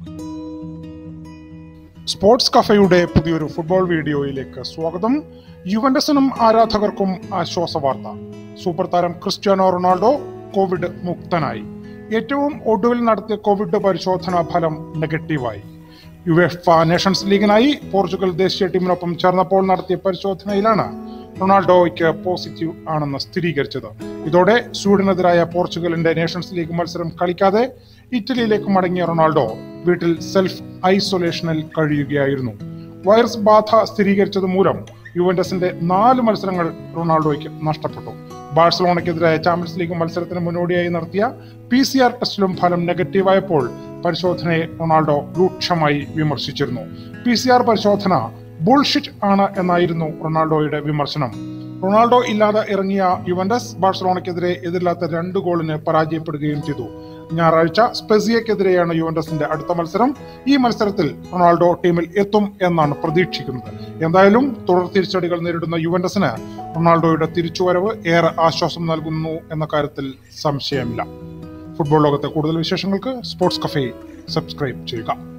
sports കഫയുടെ പുതിയൊരു football വീഡിയോയിലേക്ക് സ്വാഗതം യുവന്റസിനും ആരാധകർക്കും ആശ്വാസ വാർത്ത സൂപ്പർ താരം ക്രിസ്ത്യാനോ റൊണാൾഡോ കോവിഡ് മുക്തനായി ഏറ്റവും ഒടുവിൽ നടത്തിയ കോവിഡ് പരിശോധനാ ഫലം നെഗറ്റീവായി യുഎഫ നേഷൻസ് ലീഗിനായി പോർച്ചുഗൽ ദേശീയ ടീമിനൊപ്പം ചേർന്നപ്പോൾ നടത്തിയ പരിശോധനയിലാണ് റൊണാൾഡോയ്ക്ക് പോസിറ്റീവ് ആണെന്ന് സ്ഥിരീകരിച്ചത് ഇതോടെ സ്വീഡനെതിരായ പോർച്ചുഗലിന്റെ നേഷൻസ് ലീഗ് മത്സരം കളിക്കാതെ ഇറ്റലിയിലേക്ക് മടങ്ങിയ റൊണാൾഡോ വീട്ടിൽ സെൽഫ് ഐസൊലേഷനിൽ കഴിയുകയായിരുന്നു വൈറസ് ബാധ സ്ഥിരീകരിച്ചത് മൂലം യുവന്റസിന്റെ നാല് മത്സരങ്ങൾ റൊണാൾഡോയ്ക്ക് നഷ്ടപ്പെട്ടു ബാഴ്സലോണയ്ക്കെതിരായ ചാമ്പ്യൻസ് ലീഗ് മത്സരത്തിന് മുന്നോടിയായി നടത്തിയ പി സി ആർ ടെസ്റ്റിലും ഫലം നെഗറ്റീവായപ്പോൾ പരിശോധനയെ റൊണാൾഡോ രൂക്ഷമായി വിമർശിച്ചിരുന്നു പി സി ആർ പരിശോധന ബുൾഷിറ്റ് ആണ് എന്നായിരുന്നു റൊണാൾഡോയുടെ വിമർശനം റൊണാൾഡോ ഇല്ലാതെ ഇറങ്ങിയ യുവന്റസ് ബാഴ്സലോണയ്ക്കെതിരെ എതിരില്ലാത്ത രണ്ട് ഗോളിന് പരാജയപ്പെടുകയും ചെയ്തു ഞായറാഴ്ച സ്പെസിയക്കെതിരെയാണ് യുവന്റസിന്റെ അടുത്ത മത്സരം ഈ മത്സരത്തിൽ റൊണാൾഡോ ടീമിൽ എത്തും എന്നാണ് പ്രതീക്ഷിക്കുന്നത് എന്തായാലും തുടർ തിരിച്ചടികൾ നേരിടുന്ന യുവന്റസിന് റൊണാൾഡോയുടെ തിരിച്ചുവരവ് ഏറെ ആശ്വാസം നൽകുന്നു എന്ന കാര്യത്തിൽ സംശയമില്ല ഫുട്ബോൾ ലോകത്തെ കൂടുതൽ വിശേഷങ്ങൾക്ക് സ്പോർട്സ് കഫേ സബ്സ്ക്രൈബ് ചെയ്യുക